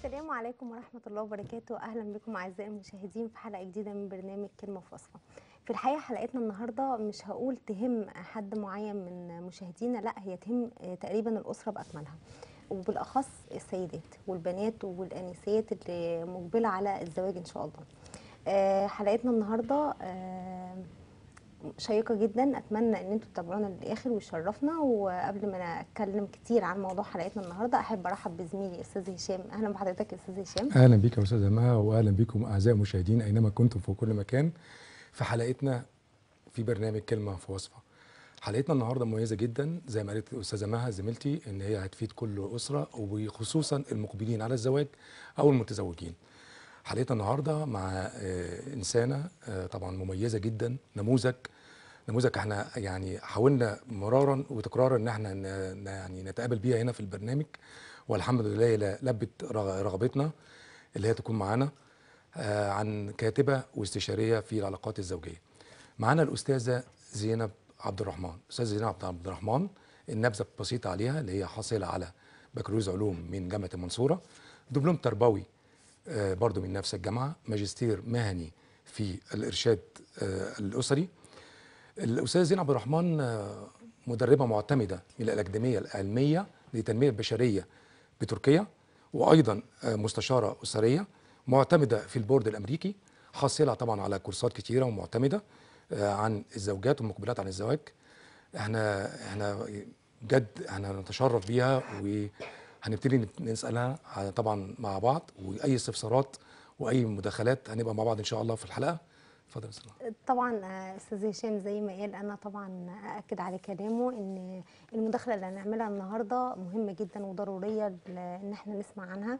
السلام عليكم ورحمة الله وبركاته أهلا بكم أعزائي المشاهدين في حلقة جديدة من برنامج كلمة في وصفة في الحقيقة حلقتنا النهاردة مش هقول تهم حد معين من مشاهدينا لا هي تهم آه، تقريبا الأسرة بأكملها وبالأخص السيدات والبنات والأنسات اللي مقبلة على الزواج إن شاء الله آه، حلقتنا النهاردة آه، شيقة جدا أتمنى إن انتوا تتابعونا للآخر ويشرفنا وقبل ما أتكلم كتير عن موضوع حلقتنا النهاردة أحب أرحب بزميلي أستاذ هشام أهلا بحضرتك يا أستاذ هشام اهلا بيك يا استاذه مها واهلا بكم اعزائي المشاهدين اينما كنتم في كل مكان في حلقتنا في برنامج كلمه في وصفه حلقتنا النهارده مميزه جدا زي ما قالت الاستاذه مها زميلتي ان هي هتفيد كل اسره وخصوصا المقبلين على الزواج او المتزوجين حلقتنا النهارده مع آه، انسانه آه، طبعا مميزه جدا نموذج نموذج احنا يعني حاولنا مرارا وتكرارا ان احنا ن- ن- يعني نتقابل بيها هنا في البرنامج والحمد لله ل- لبت رغ- رغبتنا اللي هي تكون معانا آه، عن كاتبه واستشاريه في العلاقات الزوجيه. معانا الاستاذه زينب عبد الرحمن، استاذه زينب عبد- عبد الرحمن النبذه بسيطه عليها اللي هي حاصله على بكالوريوس علوم من جامعه المنصوره، دبلوم تربوي آه، برضو من نفس الجامعه، ماجستير مهني في الارشاد آه، الاسري. الاستاذه زينب عبد الرحمن آه، مدربه معتمده من الاكاديميه العلميه للتنميه البشريه بتركيا وايضا آه، مستشاره اسريه معتمده في البورد الامريكي حاصله طبعا على كورسات كتيره ومعتمده آه، عن الزوجات والمقبلات عن الزواج احنا احنا بجد احنا نتشرف بيها وهنبتدي نسالها ع- طبعا مع بعض واي استفسارات واي مداخلات هنبقى مع بعض ان شاء الله في الحلقه اتفضل يا استاذ طبعا آه، استاذ هشام زي ما قال انا طبعا اكد على كلامه ان المداخله اللي هنعملها النهارده مهمه جدا وضروريه ل- ان احنا نسمع عنها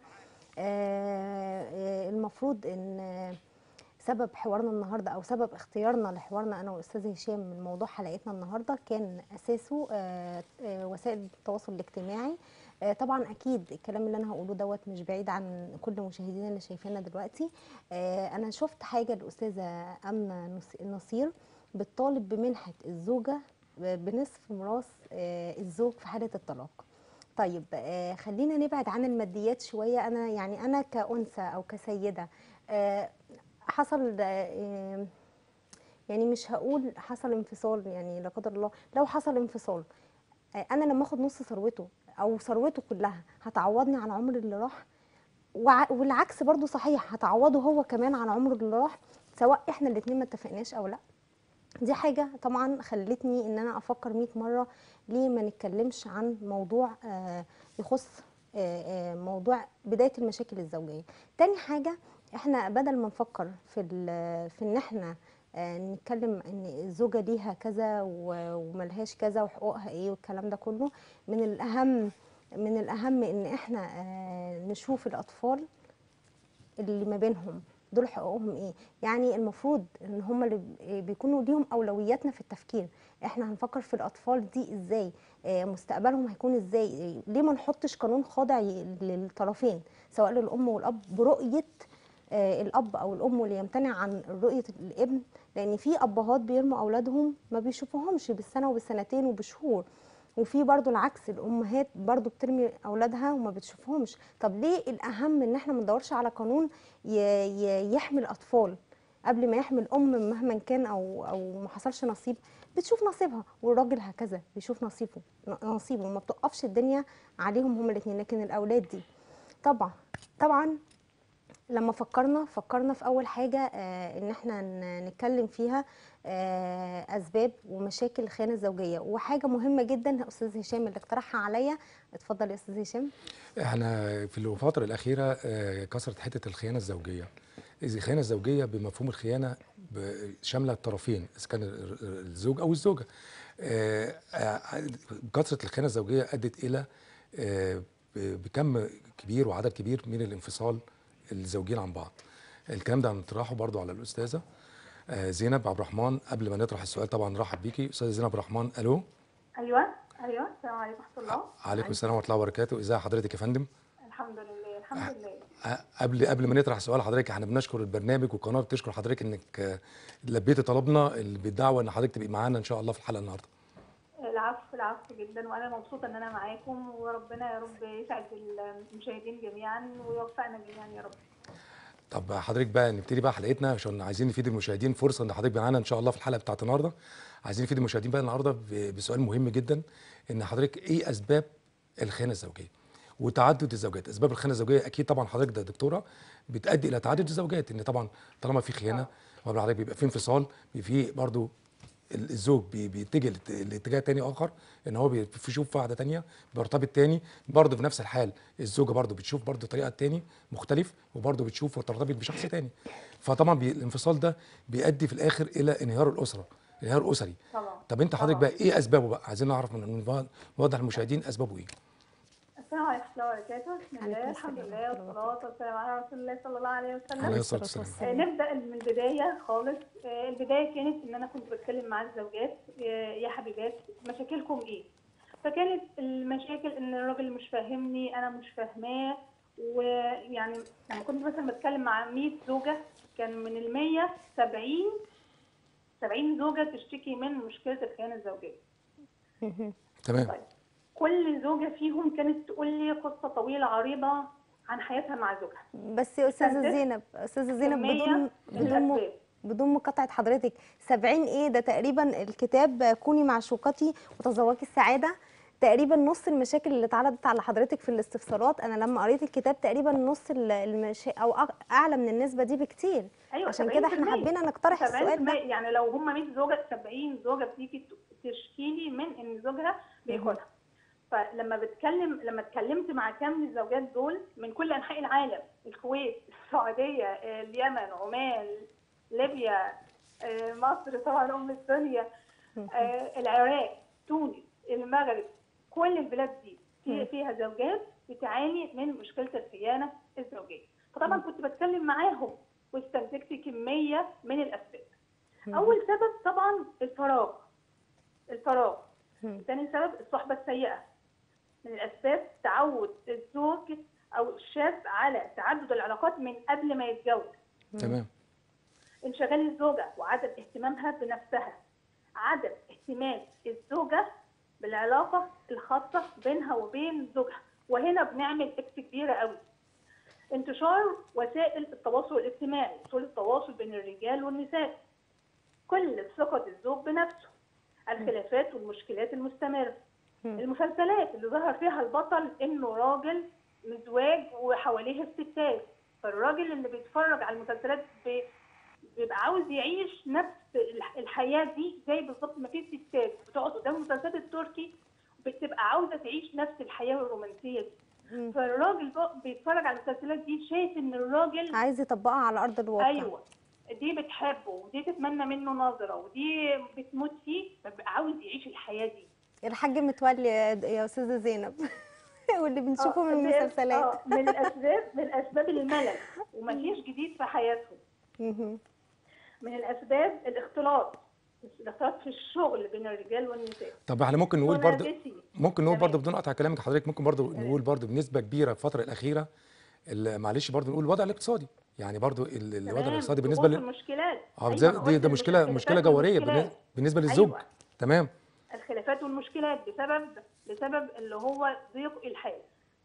آه، آه، المفروض ان آه، سبب حوارنا النهارده او سبب اختيارنا لحوارنا انا واستاذ هشام من موضوع حلقتنا النهارده كان اساسه آه، آه، وسائل التواصل الاجتماعي آه، طبعا اكيد الكلام اللي انا هقوله دوت مش بعيد عن كل مشاهدينا اللي شايفيننا دلوقتي آه، انا شفت حاجه الاستاذه امنه نص- نصير بتطالب بمنحه الزوجه بنصف ميراث آه، الزوج في حاله الطلاق طيب آه، خلينا نبعد عن الماديات شويه انا يعني انا كانثى او كسيده آه، حصل آه، يعني مش هقول حصل انفصال يعني لا قدر الله لو حصل انفصال آه، انا لما اخد نص ثروته او ثروته كلها هتعوضني عن عمر اللي راح وع- والعكس برضو صحيح هتعوضه هو كمان عن عمره اللي راح سواء احنا الاتنين ما اتفقناش او لا دي حاجة طبعا خلتني ان انا افكر 100 مرة ليه ما نتكلمش عن موضوع آه، يخص آه، آه، موضوع بداية المشاكل الزوجية تاني حاجة احنا بدل ما نفكر في ال- في ان احنا آه، نتكلم ان الزوجة ليها كذا و- وملهاش كذا وحقوقها ايه والكلام ده كله من الاهم من الاهم ان احنا آه، نشوف الاطفال اللي ما بينهم دول حقوقهم ايه يعني المفروض ان هم اللي بي- بيكونوا ليهم اولوياتنا في التفكير احنا هنفكر في الاطفال دي ازاي آه، مستقبلهم هيكون ازاي آه، ليه ما نحطش قانون خاضع ي- للطرفين سواء للام والاب برؤيه آه، الاب او الام اللي يمتنع عن رؤيه الابن لان في ابهات بيرموا اولادهم ما بيشوفوهمش بالسنه وبالسنتين وبشهور وفي برضو العكس الامهات برضو بترمي اولادها وما بتشوفهمش طب ليه الاهم ان احنا ما ندورش على قانون ي- ي- يحمي الاطفال قبل ما يحمي الام مهما كان او او ما حصلش نصيب بتشوف نصيبها والراجل هكذا بيشوف نصيبه نصيبه ما بتقفش الدنيا عليهم هما الاثنين لكن الاولاد دي طبعا طبعا لما فكرنا فكرنا في اول حاجه آه ان احنا ن- نتكلم فيها آه اسباب ومشاكل الخيانه الزوجيه وحاجه مهمه جدا استاذ هشام اللي اقترحها عليا اتفضل يا استاذ هشام احنا في الفترة الأخيرة آه، كثرت حتة الخيانة الزوجية. إذا الخيانة الزوجية بمفهوم الخيانة ب- شاملة الطرفين إذا كان ال- ال- الزوج أو الزوجة. آه، آه، كثرة الخيانة الزوجية أدت إلى آه، ب- بكم كبير وعدد كبير من الانفصال الزوجين عن بعض. الكلام ده هنطرحه برضو على الأستاذة آه، زينب عبد الرحمن قبل ما نطرح السؤال طبعا نرحب بيكي أستاذة زينب عبد الرحمن ألو ايوه ايوه السلام عليكم ورحمه الله عليكم السلام ورحمة الله وبركاته إزاي حضرتك يا فندم؟ الحمد لله الحمد لله قبل قبل ما نطرح سؤال حضرتك احنا بنشكر البرنامج والقناه بتشكر حضرتك انك آه، لبيتي طلبنا اللي بالدعوه ان حضرتك تبقي معانا ان شاء الله في الحلقه النهارده. العفو العفو العفو جدا وانا مبسوطه ان انا معاكم وربنا يا رب يسعد المشاهدين جميعا ويوفقنا جميعا يا رب طب حضرتك بقى نبتدي بقى حلقتنا عشان عايزين نفيد المشاهدين فرصه ان حضرتك معانا ان شاء الله في الحلقه بتاعت النهارده عايزين نفيد المشاهدين بقى النهارده ب- بسؤال مهم جدا ان حضرتك ايه اسباب الخيانه الزوجيه وتعدد الزوجات اسباب الخيانه الزوجيه اكيد طبعا حضرتك ده دكتوره بتؤدي الى تعدد الزوجات ان طبعا طالما في خيانه وقبل حضرتك بيبقى في انفصال بيبقى في برضو ال- الزوج بي- بيتجه لت- لاتجاه تاني اخر ان هو بي- بيشوف واحده تانية بيرتبط تاني برضه في نفس الحال الزوجه برضه بتشوف برضه طريقه تاني مختلف وبرضه بتشوف وترتبط بشخص تاني فطبعا بي الانفصال ده بيؤدي في الاخر الى انهيار الاسره انهيار اسري طبعا طب انت حضرتك طبعاً. بقى ايه اسبابه بقى عايزين نعرف من من- نوضح للمشاهدين اسبابه ايه السلام عليكم ورحمه الله وبركاته بسم عليكم الله الحمد السلام لله ورحمة الله والصلاه والسلام على رسول الله صلى الله عليه وسلم عليه الصلاه الصلاة والسلام آه، والسلام. نبدا من البدايه خالص آه، البدايه كانت ان انا كنت بتكلم مع الزوجات آه، يا حبيبات مشاكلكم ايه فكانت المشاكل ان الراجل مش فاهمني انا مش فاهماه ويعني لما كنت مثلا بتكلم مع 100 زوجه كان من ال 100 70 70 زوجه تشتكي من مشكله الخيانه الزوجيه تمام طيب كل زوجه فيهم كانت تقول لي قصه طويله عريضه عن حياتها مع زوجها بس يا استاذه كانت زينب استاذه زينب كمية بدون من بدون م- الأسباب. بدون مقاطعه حضرتك 70 ايه ده تقريبا الكتاب كوني معشوقتي وتذوقي السعاده تقريبا نص المشاكل اللي اتعرضت على حضرتك في الاستفسارات انا لما قريت الكتاب تقريبا نص المشا... او أق- اعلى من النسبه دي بكتير ايوه عشان كده احنا 70%. حبينا نقترح 70% السؤال ده يعني لو هم 100 زوجه 70 زوجه بتيجي ت- تشكي لي من ان زوجها بياخدها فلما بتكلم لما اتكلمت مع كام من الزوجات دول من كل انحاء العالم الكويت السعوديه آه، اليمن عمان ليبيا آه، مصر طبعا ام الدنيا آه، العراق تونس المغرب كل البلاد دي في فيها زوجات بتعاني من مشكله الخيانه الزوجيه فطبعا كنت بتكلم معاهم واستنتجت كميه من الاسباب اول سبب طبعا الفراغ الفراغ ثاني سبب الصحبه السيئه من الاسباب تعود الزوج او الشاب على تعدد العلاقات من قبل ما يتجوز تمام انشغال الزوجة وعدم اهتمامها بنفسها عدم اهتمام الزوجة بالعلاقة الخاصة بينها وبين زوجها وهنا بنعمل اكس كبيرة قوي انتشار وسائل التواصل الاجتماعي وسائل التواصل بين الرجال والنساء كل ثقة الزوج بنفسه الخلافات والمشكلات المستمرة المسلسلات اللي ظهر فيها البطل انه راجل مزواج وحواليه الستات فالراجل اللي بيتفرج على المسلسلات بي- بيبقى عاوز يعيش نفس الح- الحياه دي زي بالظبط ما في ستات بتقعد قدام المسلسلات التركي بتبقى عاوزه تعيش نفس الحياه الرومانسيه دي فالراجل بقى بيتفرج على المسلسلات دي شايف ان الراجل عايز يطبقها على ارض الواقع ايوه دي بتحبه ودي تتمنى منه نظره ودي بتموت فيه فبقى عاوز يعيش الحياه دي الحاج متولي يا يا استاذه زينب واللي بنشوفه آه، من ده- المسلسلات آه، من الاسباب من اسباب الملل ومفيش جديد في حياتهم مهم. من الاسباب الاختلاط الاختلاط في الشغل بين الرجال والنساء طب احنا ممكن نقول برضه منافسي. ممكن نقول تمام. برضه بدون قطع كلامك حضرتك ممكن برضه نقول برضه بنسبه كبيره في الفتره الاخيره ال- معلش برضه نقول الوضع الاقتصادي يعني برضه ال- الوضع تمام، الاقتصادي بالنسبه ضغوط لل المشكلات اه أيوة، زي- أنا دي قلت ده إن مشكله الخلافات مشكله جوهريه والمشكلات. بالن- بالنسبه للزوج أيوة. تمام الخلافات والمشكلات بسبب بسبب اللي هو ضيق الحال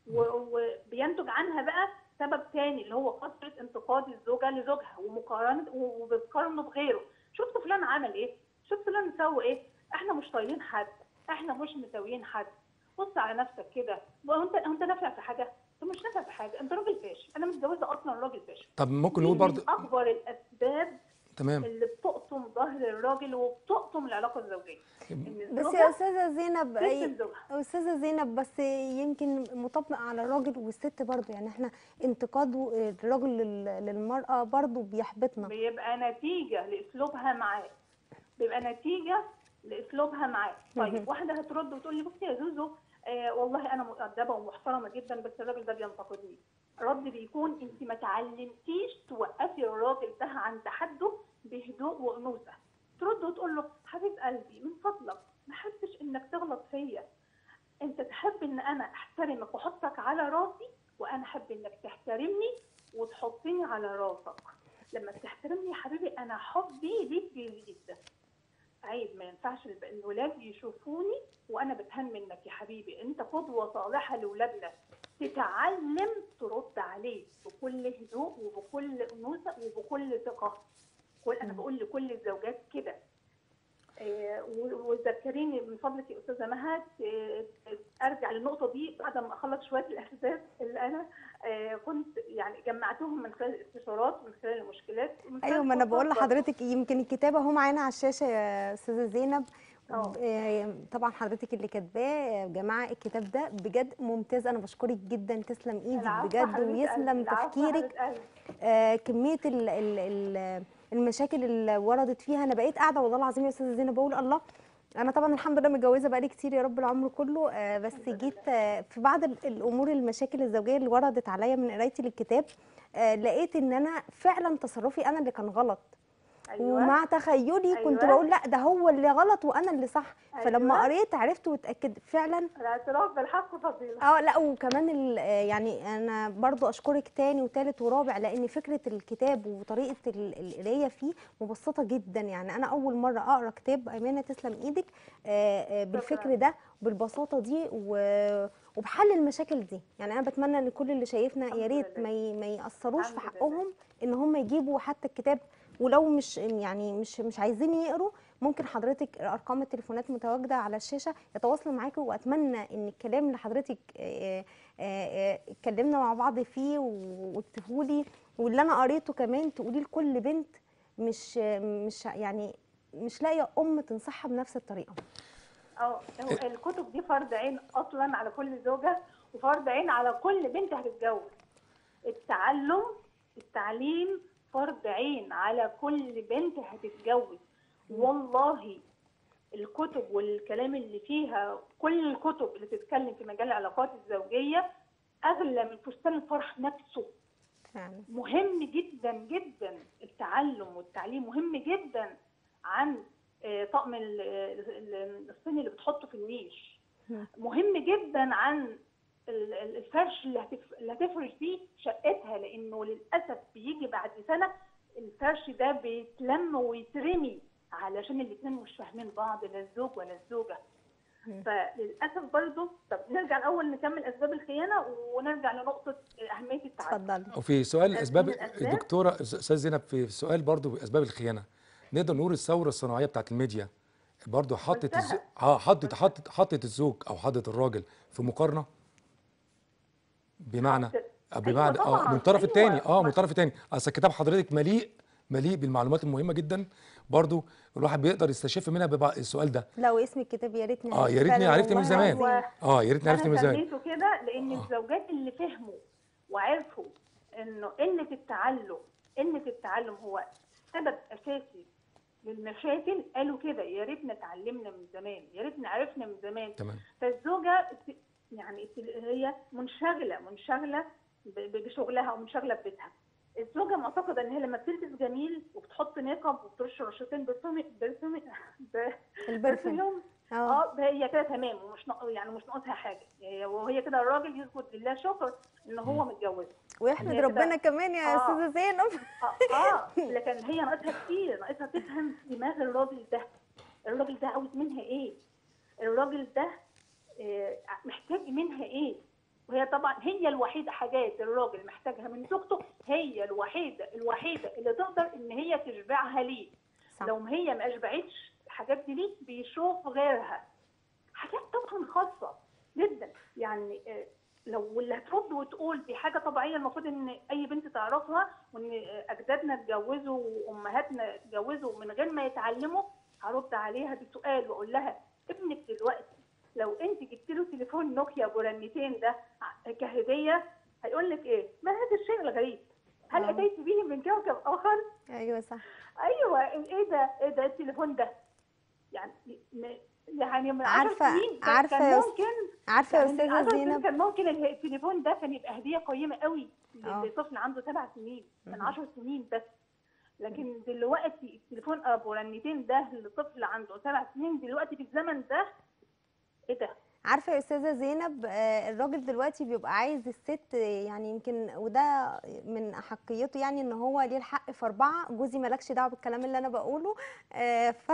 و- وبينتج عنها بقى سبب تاني اللي هو كثره انتقاد الزوجه لزوجها ومقارنه وبتقارنه بغيره شفت فلان عمل ايه شفت فلان سوى ايه احنا مش طايلين حد احنا مش مساويين حد بص على نفسك كده هو انت انت نافع في حاجه انت مش نافع في حاجه انت راجل فاشل انا متجوزه اصلا راجل فاشل طب ممكن دي نقول من برضه اكبر الاسباب تمام اللي بتقطم ظهر الراجل وبتقطم العلاقه الزوجيه إن بس الزوجة يا استاذه زينب تكتم زوجها استاذه زينب بس يمكن مطبق على الراجل والست برضو يعني احنا انتقاد الراجل لل- للمراه برضو بيحبطنا بيبقى نتيجة لأسلوبها معاه بيبقى نتيجة لأسلوبها معاه طيب واحدة هترد وتقول لي بصي يا زوزو آه والله أنا مؤدبة ومحترمة جدا بس الراجل ده بينتقدني الرد بيكون أنت ما تعلمتيش توقفي الراجل ده عند حده بهدوء وأنوثة ترد وتقول له حبيب قلبي من فضلك ما احبش انك تغلط فيا انت تحب ان انا احترمك واحطك على راسي وانا احب انك تحترمني وتحطني على راسك لما تحترمني يا حبيبي انا حبي ليك بيزيد جدا عيب ما ينفعش الب- الولاد يشوفوني وانا بتهان منك يا حبيبي انت قدوه صالحه لاولادنا تتعلم ترد عليه بكل هدوء وبكل انوثه وبكل ثقه كل انا بقول لكل الزوجات كده آه، و- وذكريني من فضلك يا استاذه مها آه، ارجع للنقطه دي بعد ما اخلص شويه الاحساس اللي انا آه، كنت يعني جمعتهم من خلال الاستشارات من خلال المشكلات ومن خلال ايوه ما انا بقول الكورسات برضه. لحضرتك يمكن الكتابه اهو معانا على الشاشه يا استاذه زينب اه. آه، طبعا حضرتك اللي كاتباه يا جماعه الكتاب ده بجد ممتاز انا بشكرك جدا تسلم ايدك العفو بجد حبيبة ويسلم قلبي، العفو تفكيرك حبيبة قلبي. آه، كميه ال ال ال المشاكل اللي وردت فيها انا بقيت قاعده والله العظيم يا استاذه زينب بقول الله انا طبعا الحمد لله متجوزه بقالي كتير يا رب العمر كله آه، بس جيت آه، في بعض ال- الامور المشاكل الزوجيه اللي وردت عليا من قرايتي للكتاب آه، لقيت ان انا فعلا تصرفي انا اللي كان غلط ايوه ومع تخيلي كنت أيوة. بقول لا ده هو اللي غلط وانا اللي صح فلما أيوة. قريت عرفت واتاكد فعلا الاعتراف بالحق فضيله اه لا وكمان ال- آه، يعني انا برضو اشكرك تاني وتالت ورابع لان فكره الكتاب وطريقه ال- القرايه فيه مبسطه جدا يعني انا اول مره اقرا كتاب امانه تسلم ايدك آه، آه، بالفكر شكراً. ده بالبساطه دي و- وبحل المشاكل دي يعني انا بتمنى ان كل اللي شايفنا يا الحمد ريت لله. ما ي- ما ياثروش في الحمد لله. حقهم ان هم يجيبوا حتى الكتاب ولو مش يعني مش مش عايزين يقروا ممكن حضرتك ارقام التليفونات متواجده على الشاشه يتواصلوا معاكي واتمنى ان الكلام اللي حضرتك آه، آه، آه، اتكلمنا مع بعض فيه وقلته لي واللي انا قريته كمان تقولي لكل بنت مش مش يعني مش لاقيه ام تنصحها بنفس الطريقه اه هو الكتب دي فرض عين اصلا على كل زوجه وفرض عين على كل بنت هتتجوز التعلم التعليم فرض عين على كل بنت هتتجوز والله الكتب والكلام اللي فيها كل الكتب اللي بتتكلم في مجال العلاقات الزوجيه اغلى من فستان الفرح نفسه فعلا مهم جدا جدا التعلم والتعليم مهم جدا عن آه، طقم ال- ال- الصيني اللي بتحطه في النيش مم. مهم جدا عن ال- ال- الفرش اللي هتف- اللي هتفرش فيه شقتها لانه للاسف بيجي بعد سنه الفرش ده بيتلم ويترمي علشان الاثنين مش فاهمين بعض لا الزوج ولا الزوجه مم. فللاسف برضو طب نرجع الاول نكمل اسباب الخيانه ونرجع لنقطه اهميه التعلم اتفضلي وفي سؤال من اسباب الأسباب؟ الدكتوره استاذ زينب في سؤال برضو باسباب الخيانه نقدر نقول الثوره الصناعيه بتاعت الميديا برضو حطت الز... قلتها. اه حطت حطت حطت الزوج او حطت الراجل في مقارنه بمعنى حطت. آه، بمعنى أيوة اه طبعاً، من الطرف أيوة. الثاني اه من ما- الطرف الثاني اصل كتاب حضرتك مليء مليء بالمعلومات المهمه جدا برضو الواحد بيقدر يستشف منها ببع... السؤال ده لو اسم الكتاب يا ريتني اه يا ريتني فعلاً عرفت من والله زمان العظيم. اه يا ريتني عرفت من انا زمان سميته كده لان آه. الزوجات اللي فهموا وعرفوا انه قله التعلم قله التعلم هو سبب اساسي للمشاكل قالوا كده يا ريتنا اتعلمنا من زمان يا ريتنا عرفنا من زمان تمام فالزوجه ت- يعني ت- هي منشغله منشغله ب- ب- بشغلها ومنشغله ببيتها الزوجه معتقده ان هي لما بتلبس جميل وبتحط ميك اب وبترش رشتين برسومي برسومي البرفن برفيوم اه اه هي كده تمام ومش ناق... يعني مش ناقصها حاجه يعني وهي كده الراجل يسجد لله شكر ان هو متجوز ويحمد هي كده- ربنا كمان يا آه. استاذه زينب اه, آه لكن هي ناقصها كتير ناقصها تفهم دماغ الراجل ده الراجل ده عاوز منها ايه الراجل ده آه محتاج منها ايه وهي طبعا هي الوحيده حاجات الراجل محتاجها من زوجته هي الوحيده الوحيده اللي تقدر ان هي تشبعها ليه صح. لو هي ما اشبعتش الحاجات دي ليه بيشوف غيرها حاجات طبعا خاصه جدا يعني آه، لو اللي هترد وتقول دي حاجه طبيعيه المفروض ان اي بنت تعرفها وان آه، اجدادنا اتجوزوا وامهاتنا اتجوزوا من غير ما يتعلموا هرد عليها بسؤال واقول لها ابنك دلوقتي لو انت جبت له تليفون نوكيا ابو رنتين ده ع- كهديه هيقول لك ايه؟ ما هذا الشيء الغريب؟ هل آه. اتيت به من كوكب اخر؟ ايوه صح ايوه ايه ده ايه ده التليفون ده يعني م- يعني من 10 عارفة- سنين كان- عارفة كان يا أست- ممكن عارفه يا يعني من استاذه 10 سنين زينب كان ممكن اله- التليفون ده كان يبقى هديه قيمه قوي آه. لطفل عنده سبع سنين من مهم. 10 سنين بس لكن دلوقتي التليفون ابو رنتين ده لطفل عنده سبع سنين دلوقتي في الزمن ده ايه ده؟ عارفه يا استاذه زينب آه، الراجل دلوقتي بيبقى عايز الست آه، يعني يمكن وده من احقيته يعني ان هو ليه الحق في اربعه جوزي مالكش دعوه بالكلام اللي انا بقوله آه، ف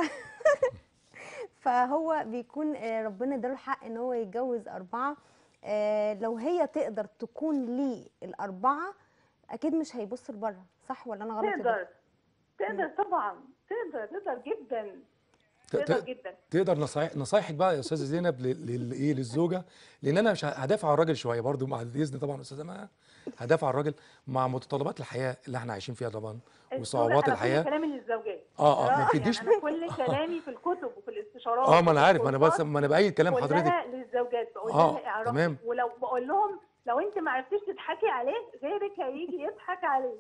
فهو بيكون آه، ربنا اداله الحق ان هو يتجوز اربعه آه، لو هي تقدر تكون ليه الاربعه اكيد مش هيبص لبره صح ولا انا غلط يا دكتور؟ تقدر تقدر طبعا تقدر تقدر جدا ت- تقدر ت- جدا تقدر نصايح نصايحك بقى يا استاذه زينب لل- لل- ايه للزوجه لان انا مش ه- هدافع عن الراجل شويه برضو مع الاذن طبعا استاذه مها هدافع عن الراجل مع متطلبات الحياه اللي احنا عايشين فيها طبعا وصعوبات أنا الحياه كل كلامي للزوجات اه اه ما صراحة تديش يعني انا كل كلامي في الكتب وفي الاستشارات اه ما انا عارف ما انا بس والكورسات ما انا بايد كلام حضرتك كلها للزوجات بقول آه، لها اعرفي تمام. ولو بقول لهم لو انت ما عرفتيش تضحكي عليه غيرك هيجي يضحك عليه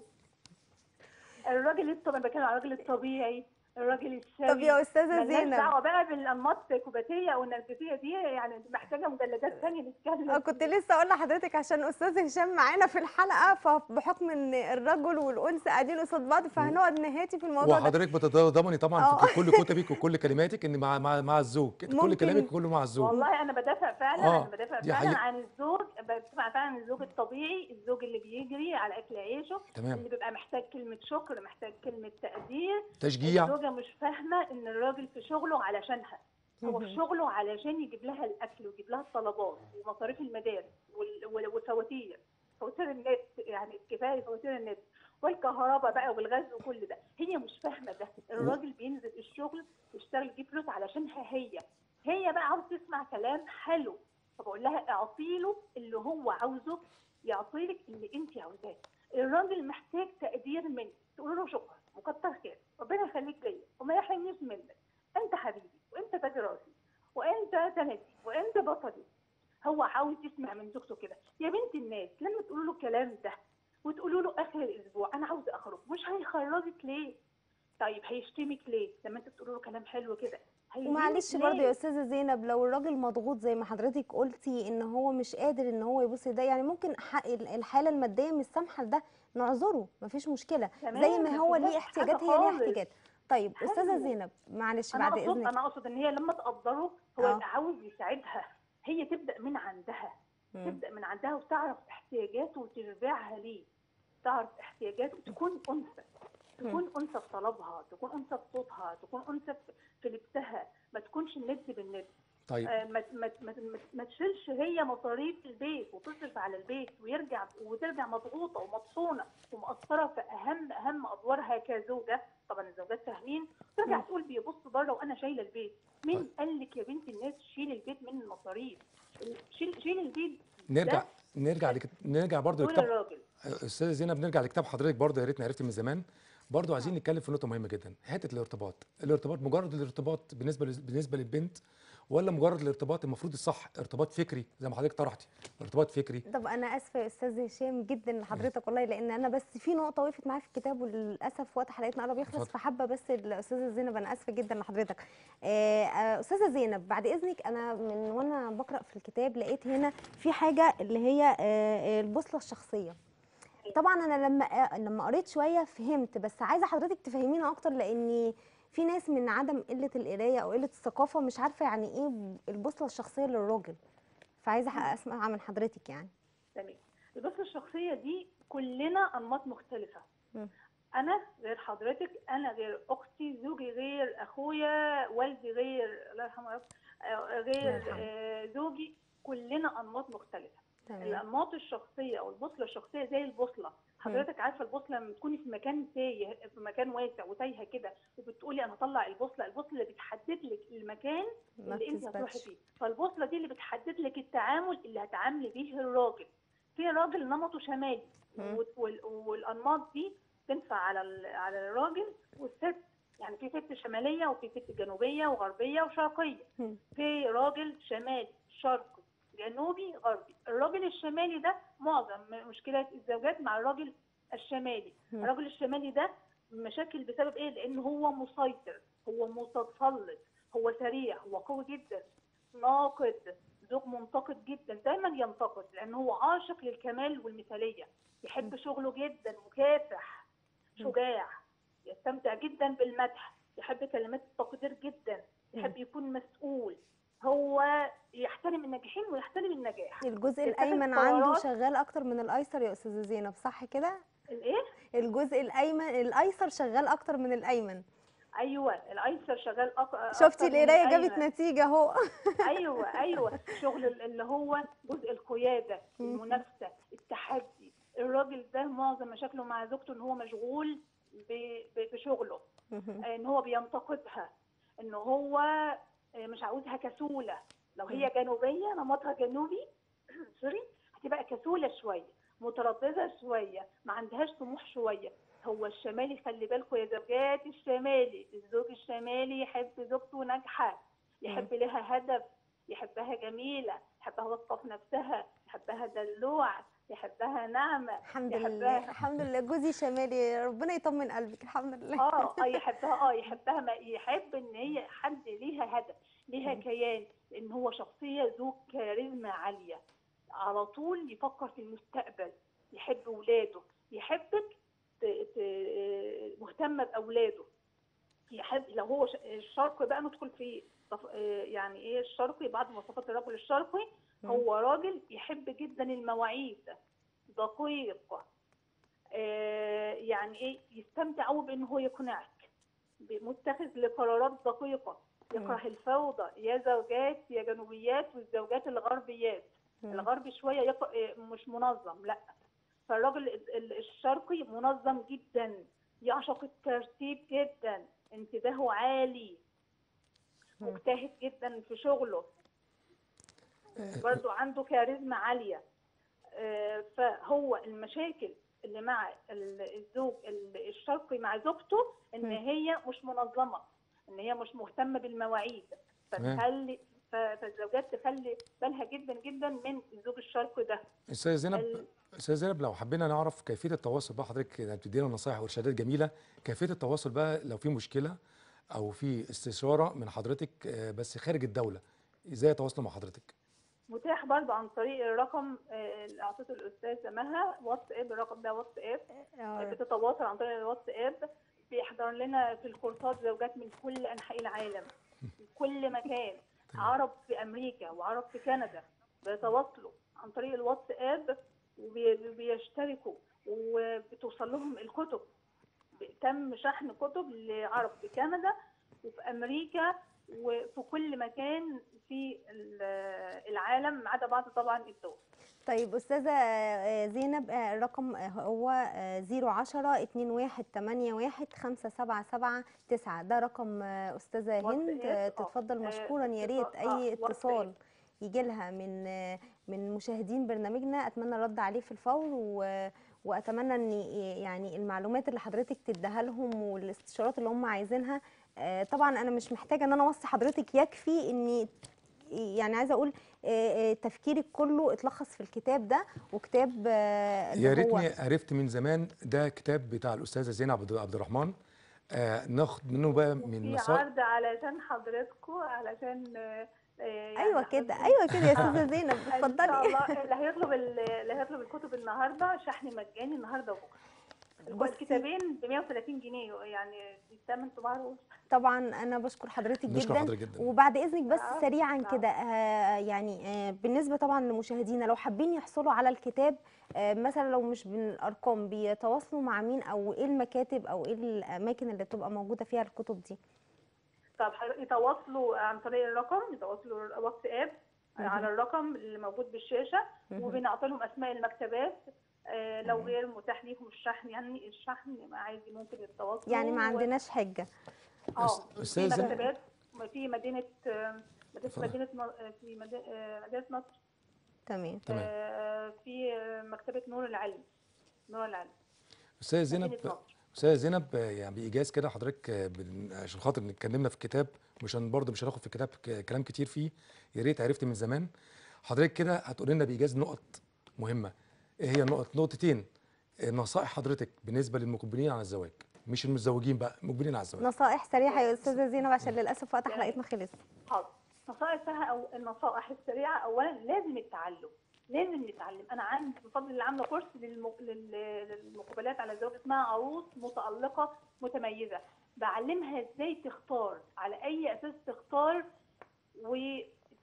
الراجل الطبيعي أنا بتكلم على الراجل الطبيعي الراجل السوي طب يا استاذه ملناش زينب دعوه بقى بالانماط السيكوباتيه او النرجسيه دي يعني محتاجه مجلدات ثانيه نتكلم اه كنت لسه اقول لحضرتك عشان استاذ هشام معانا في الحلقه فبحكم ان الرجل والانثى قاعدين قصاد بعض فهنقعد نهاتي في الموضوع ده وحضرتك بتتضمني طبعا آه. في كل كتبك وكل كلماتك ان مع مع مع الزوج كل ممكن. كلامك كله مع الزوج والله انا بدافع فعلا آه، انا بدافع دي فعلا حقيقة. عن الزوج بدافع فعلا عن الزوج الطبيعي الزوج اللي بيجري على اكل عيشه تمام اللي بيبقى محتاج كلمه شكر محتاج كلمه تقدير تشجيع الزوجه مش فاهمه ان الراجل في شغله علشانها هو في مهم. شغله علشان يجيب لها الاكل ويجيب لها الطلبات ومصاريف المدارس وال- وال- والفواتير فواتير النت يعني كفايه فواتير النت والكهرباء بقى والغاز وكل ده هي مش فاهمه ده الراجل بينزل الشغل يشتغل يجيب فلوس علشانها هي هي بقى عاوز تسمع كلام حلو فبقول لها اعطي له اللي هو عاوزه يعطي لك اللي انت عاوزاه الراجل محتاج تقدير منك تقول له شكرا وكتر خير ربنا يخليك ليا وما يحرمنيش منك انت حبيبي وانت تاج راسي وانت سندي وانت بطلي هو عاوز يسمع من زوجته كده يا بنت الناس لما تقولوا له الكلام ده وتقولوا له اخر الاسبوع انا عاوز اخرج مش هيخرجك ليه طيب هيشتمك ليه لما انت تقولوا له كلام حلو كده هيهينك ومعلش ليه؟ برضه يا استاذه زينب لو الراجل مضغوط زي ما حضرتك قلتي ان هو مش قادر ان هو يبص ده يعني ممكن ح- الحاله الماديه مش سامحه لده نعذره مفيش مشكله تمام، زي ما ما هو فيهاش ليه احتياجات حاجة هي ليها خالص. احتياجات طيب استاذه حلو. زينب معلش انا بعد اقصد اذنك انا اقصد ان هي لما تقدره هو آه. يبقى عاوز يساعدها هي تبدا من عندها مم. تبدا من عندها وتعرف احتياجاته وترجعها ليه تعرف احتياجاته تكون انثى تكون انثى في طلبها تكون انثى في صوتها تكون انثى في- في لبسها ما تكونش الند بالند طيب آه، ما ما ما ما- ما تشيلش هي مصاريف البيت وتصرف على البيت ويرجع وترجع مضغوطه ومطحونه ومقصره في اهم اهم ادوارها كزوجه طبعا الزوجات فاهمين ترجع مم. تقول بيبص بره وانا شايله البيت مين طيب. قال لك يا بنت الناس شيل البيت من المصاريف شيل شيل البيت نرجع ده نرجع لك نرجع برضو دول لكتاب الراجل استاذه زينب نرجع لكتاب حضرتك برضه يا ريتني عرفت من زمان برضه عايزين نتكلم في نقطه مهمه جدا حته الارتباط الارتباط مجرد الارتباط بالنسبه لل- بالنسبه للبنت ولا مجرد الارتباط المفروض الصح ارتباط فكري زي ما حضرتك طرحتي ارتباط فكري طب انا اسفه يا استاذ هشام جدا لحضرتك والله لان انا بس في نقطه وقفت معايا في الكتاب وللاسف وقت حلقتنا قرب يخلص اتفضل. فحابه بس الاستاذه زينب انا اسفه جدا لحضرتك آه، آه، استاذه زينب بعد اذنك انا من وانا بقرا في الكتاب لقيت هنا في حاجه اللي هي آه، آه، البوصله الشخصيه طبعا انا لما آه، لما قريت شويه فهمت بس عايزه حضرتك تفهمينا اكتر لاني في ناس من عدم قله القرايه او قله الثقافه مش عارفه يعني ايه البوصله الشخصيه للراجل فعايزه اسمع من حضرتك يعني تمام البصة الشخصية دي كلنا أنماط مختلفة مم. أنا غير حضرتك أنا غير أختي زوجي غير أخويا والدي غير الله يرحمه يا رب آه، غير الله يرحمه. آه، زوجي كلنا أنماط مختلفة تمام الأنماط الشخصية أو البوصلة الشخصية زي البوصلة حضرتك عارفة البوصلة لما تكوني في مكان تايه في مكان واسع وتايهة كده وبتقولي أنا هطلع البوصلة البوصلة اللي بتحدد لك المكان ما اللي انت هتروحي بتثبتش فيه فالبوصله دي اللي بتحدد لك التعامل اللي هتعاملي بيه الراجل في راجل نمطه شمالي مم. وال- وال- والانماط دي تنفع على ال- على الراجل والست يعني في ست شماليه وفي ست جنوبيه وغربيه وشرقيه مم. في راجل شمالي شرقي جنوبي غربي الراجل الشمالي ده معظم م- مشكلات الزوجات مع الراجل الشمالي مم. الراجل الشمالي ده مشاكل بسبب ايه لان هو مسيطر هو متسلط هو سريع هو قوي جدا ناقد زوج منتقد جدا دايما ينتقد لان هو عاشق للكمال والمثاليه يحب شغله جدا مكافح شجاع يستمتع جدا بالمدح يحب كلمات التقدير جدا يحب يكون مسؤول هو يحترم الناجحين ويحترم النجاح الجزء يتخذ الايمن عنده قرارات. شغال اكتر من الايسر يا استاذه زينب صح كده الايه الجزء الايمن الايسر شغال اكتر من الايمن ايوه الايسر شغال أك... شفتي أكتر من القرايه جابت الأيمن. نتيجه اهو ايوه ايوه شغل ال- اللي هو جزء القياده المنافسه التحدي الراجل ده معظم مشاكله مع زوجته ان هو مشغول ب- ب- بشغله ان هو بينتقدها ان هو مش عاوزها كسوله لو هي جنوبيه نمطها جنوبي سوري هتبقى كسوله شويه متردده شويه ما عندهاش طموح شويه هو الشمالي خلي بالكم يا زوجات الشمالي الزوج الشمالي يحب زوجته ناجحه يحب لها هدف يحبها جميله يحبها واثقه في نفسها يحبها دلوعه يحبها ناعمه الحمد لله يحبها الحمد لله جوزي شمالي ربنا يطمن قلبك الحمد لله اه اه يحبها اه يحبها ما يحب ان هي حد ليها هدف ليها كيان لان هو شخصيه ذو كاريزما عاليه على طول يفكر في المستقبل يحب ولاده يحبك ت- ت- مهتمه باولاده يحب لو هو ش- الشرقي بقى ندخل في صف- آه، يعني ايه الشرقي بعض مواصفات الرجل الشرقي هو راجل يحب جدا المواعيد دقيق آه، يعني ايه يستمتع قوي بان هو يقنعك متخذ لقرارات دقيقه يكره الفوضى يا زوجات يا جنوبيات والزوجات الغربيات الغربي شويه يق... آه، مش منظم لا فالراجل ال- ال- الشرقي منظم جدا يعشق الترتيب جدا انتباهه عالي مجتهد جدا في شغله برضو عنده كاريزما عاليه آه، فهو المشاكل اللي مع ال- الزوج ال- الشرقي مع زوجته ان هي مش منظمه ان هي مش مهتمه بالمواعيد تمام. فتخلي ف- فالزوجات تخلي بالها جدا جدا من الزوج الشرقي ده استاذه زينب ال- استاذه زينب لو حبينا نعرف كيفيه التواصل بقى حضرتك يعني بتدينا نصائح وارشادات جميله كيفيه التواصل بقى لو في مشكله او في استشاره من حضرتك آه، بس خارج الدوله ازاي يتواصلوا مع حضرتك متاح برضه عن طريق الرقم آه، اللي اعطيته الاستاذه مها واتساب الرقم ده واتساب آه، بتتواصل عن طريق الواتساب بيحضر لنا في الكورسات زوجات من كل انحاء العالم في كل مكان عرب في امريكا وعرب في كندا بيتواصلوا عن طريق الواتساب وبيشتركوا وبتوصل لهم الكتب تم شحن كتب لعرب في كندا وفي امريكا وفي كل مكان في ال- العالم ما عدا بعض طبعا الدول طيب استاذه آه، زينب آه، الرقم آه، هو آه، 010 2181 5779 ده رقم آه، استاذه هند واتساب، آه، آه. تتفضل آه، مشكورا يا ريت اتصال- آه، اي واتساب. اتصال يجي لها من آه، من مشاهدين برنامجنا اتمنى الرد عليه في الفور و واتمنى ان يعني المعلومات اللي حضرتك تديها لهم والاستشارات اللي هم عايزينها آه، طبعا انا مش محتاجه ان انا اوصي حضرتك يكفي اني يعني عايزه اقول آه، آه، تفكيرك كله اتلخص في الكتاب ده وكتاب آه، اللي يا هو- ريتني عرفت من زمان ده كتاب بتاع الاستاذه زينب عبد عبد الرحمن آه ناخد منه بقى من في نصائح عرض علشان حضرتكم علشان آه، آه، يعني ايوه كده حضرتك- ايوه كده يا استاذه زينب ان شاء اتفضلي الله اللي هيطلب ال- اللي هيطلب الكتب النهارده شحن مجاني النهارده وبكره بصي. الكتابين ب 130 جنيه يعني الثمن معروف طبعا انا بشكر حضرتك بنشكر جدا حضرتك جدا. وبعد اذنك بس العفو، سريعا العفو. كده آه، يعني آه، بالنسبه طبعا لمشاهدينا لو حابين يحصلوا على الكتاب آه، مثلا لو مش بالارقام بيتواصلوا مع مين او ايه المكاتب او ايه الاماكن اللي بتبقى موجوده فيها الكتب دي طب حضرتك يتواصلوا عن طريق الرقم يتواصلوا واتساب على الرقم اللي موجود بالشاشه وبنعطي لهم اسماء المكتبات آه، لو غير متاح ليهم الشحن يعني الشحن عادي ممكن يتواصلوا يعني ما و- عندناش حجه اه أس- في أستاذة- مكتبات في مدينه آه، مدينه اتفضل. مدينه م- في مدينه آه، مدينه نصر تمام تمام آه، في آه، مكتبه نور العلم نور العلم استاذه زينب مدينة نصر. استاذه زينب آه، يعني بايجاز كده حضرتك آه، بن- عشان خاطر إن اتكلمنا في الكتاب مش هن برضه مش هناخد في الكتاب ك- كلام كتير فيه يا ريت عرفت من زمان حضرتك كده هتقول لنا بايجاز نقط مهمه ايه هي النقط نقطتين آه، نصائح حضرتك بالنسبه للمقبلين على الزواج مش المتزوجين بقى مقبلين على الزواج نصائح سريعه يا استاذه زينب عشان للاسف وقت حلقتنا خلص حاضر نصائحها او النصائح السريعه اولا لازم التعلم لازم نتعلم انا عندي بفضل الله عامله كورس للم- لل- للمقبلات على الزواج اسمها عروس متالقه متميزه بعلمها ازاي تختار على اي اساس تختار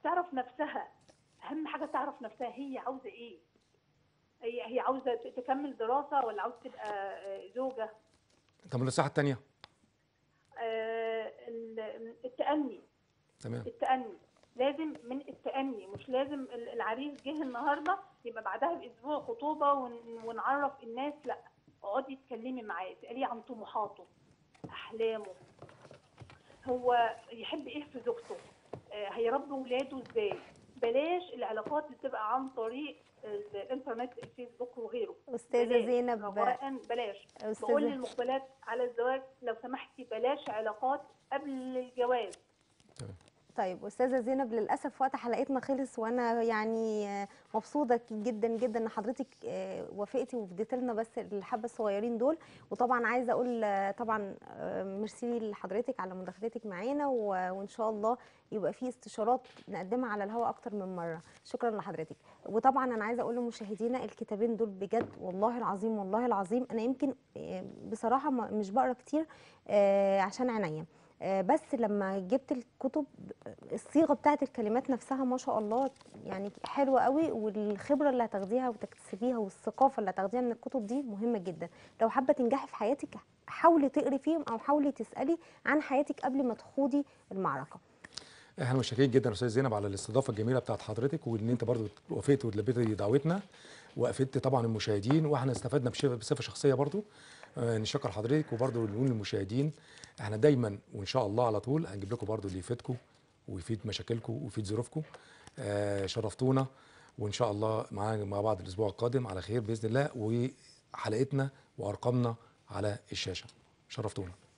تعرف نفسها اهم حاجه تعرف نفسها هي عاوزه ايه هي هي عاوزه ت- تكمل دراسه ولا عاوزه تبقى آه، زوجه طب النصيحه الثانيه آه، ال- التأني تمام التأني لازم من التأني مش لازم ال- العريس جه النهارده يبقى بعدها بأسبوع خطوبة ون- ونعرف الناس لا اقعدي اتكلمي معاه اسأليه عن طموحاته أحلامه هو يحب ايه في زوجته آه، هيربي ولاده ازاي بلاش العلاقات اللي بتبقى عن طريق الانترنت الفيسبوك وغيره استاذه بلاش. زينب رجاء بلاش بقول استاذه للمقبلات على الزواج لو سمحتي بلاش علاقات قبل الجواز تمام طيب استاذه زينب للاسف وقت حلقتنا خلص وانا يعني آه، مبسوطه جدا جدا ان حضرتك آه، وافقتي وفديت لنا بس الحبه الصغيرين دول وطبعا عايزه اقول آه، طبعا آه، ميرسي لحضرتك على مداخلتك معانا و- وان شاء الله يبقى في استشارات نقدمها على الهواء اكتر من مره شكرا لحضرتك وطبعا انا عايزه اقول لمشاهدينا الكتابين دول بجد والله العظيم والله العظيم انا يمكن آه، بصراحه ما- مش بقرا كتير آه، عشان عينيا آه، بس لما جبت الكتب الصيغه بتاعت الكلمات نفسها ما شاء الله يعني حلوه قوي والخبره اللي هتاخديها وتكتسبيها والثقافه اللي هتاخديها من الكتب دي مهمه جدا لو حابه تنجحي في حياتك حاولي تقري فيهم او حاولي تسالي عن حياتك قبل ما تخوضي المعركه احنا متشكرين جدا يا استاذ زينب على الاستضافه الجميله بتاعت حضرتك وان انت برضو وافقت وتلبيتي دعوتنا وافدت طبعا المشاهدين واحنا استفدنا بش- بصفه شخصيه برضو آه، نشكر حضرتك وبرضو نقول للمشاهدين احنا دايما وان شاء الله على طول هنجيب لكم برضو اللي يفيدكم ويفيد مشاكلكم ويفيد ظروفكم آه، شرفتونا وان شاء الله معانا مع بعض الاسبوع القادم على خير باذن الله وحلقتنا وارقامنا على الشاشه شرفتونا